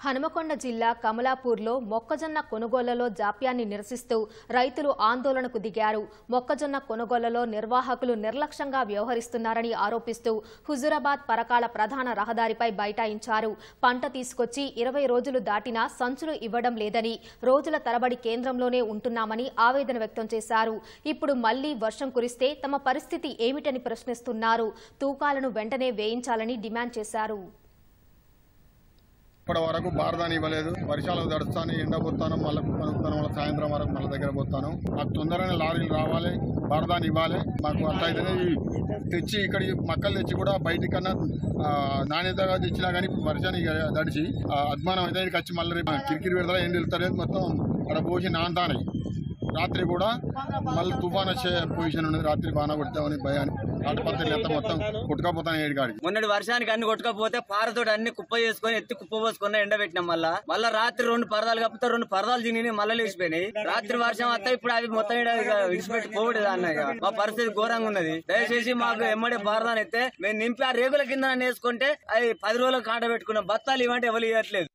హనుమకొండ జిల్లా కమలాపూర్లో మొక్కజొన్న కొనుగోళ్లలో జాప్యాన్ని నిరసిస్తూ రైతులు ఆందోళనకు దిగారు మొక్కజొన్న కొనుగోళ్లలో నిర్వాహకులు నిర్లక్ష్యంగా వ్యవహరిస్తున్నారని ఆరోపిస్తూ హుజురాబాద్ పరకాల ప్రధాన రహదారిపై బైఠాయించారు పంట తీసుకొచ్చి ఇరవై రోజులు దాటినా సంచులు ఇవ్వడం లేదని రోజుల తరబడి కేంద్రంలోనే ఉంటున్నామని ఆవేదన వ్యక్తం చేశారు ఇప్పుడు మళ్లీ వర్షం కురిస్తే తమ పరిస్థితి ఏమిటని ప్రశ్నిస్తున్నారు తూకాలను వెంటనే వేయించాలని డిమాండ్ చేశారు ఇప్పటి వరకు బారదాని ఇవ్వలేదు వర్షాలు తడుస్తాను ఎండ పోతాను మళ్ళీ పనుకుతాను మళ్ళీ సాయంత్రం వరకు మళ్ళీ దగ్గర పోతాను మాకు తొందరగానే లారీలు రావాలి బారదాని ఇవ్వాలి మాకు అట్లా అయితేనే ఈ తెచ్చి ఇక్కడ మక్కలు తెచ్చి కూడా బయటికన్నా ఆ, నాణ్యతగా తెచ్చినా కానీ ఇప్పుడు వర్షానికి తడిచి ఆ, అద్మానం అయితే ఇక్కడికి వచ్చి మళ్ళీ రేపు కిరికిరి పెడతా ఎండ వెళ్తారు మొత్తం అక్కడ పోసి నాంతానే రాత్రి కూడా మళ్ళీ తుఫాన్ వచ్చే పొజిషన్ ఉన్నది రాత్రి బాగా కొడతామని భయాన్ని ఆటపత్రులు ఎంత మొత్తం కొట్టుకపోతాను ఏడికాడికి మొన్నటి వర్షానికి అన్ని కొట్టుకపోతే పారతోటి అన్ని కుప్ప చేసుకొని ఎత్తి కుప్ప పోసుకొని ఎండ పెట్టినాం మళ్ళా మళ్ళా రాత్రి రెండు పరదాలు కప్పితే రెండు పరదాలు తిని మళ్ళీ లేచిపోయినాయి రాత్రి వర్షం వస్తే ఇప్పుడు అవి మొత్తం ఈడ ఇక విడిచిపెట్టి పోవడదు అన్నయ్య మా పరిస్థితి ఘోరంగా ఉన్నది దయచేసి మాకు ఎమ్మడి బారదాని ఎత్తే మేము నింపి ఆ రేగుల కింద వేసుకుంటే అవి పది రోజులకు కాంట పెట్టుకున్నాం బత్తాలు ఇవ్వంటే ఎవరు ఇవ్వట్లేదు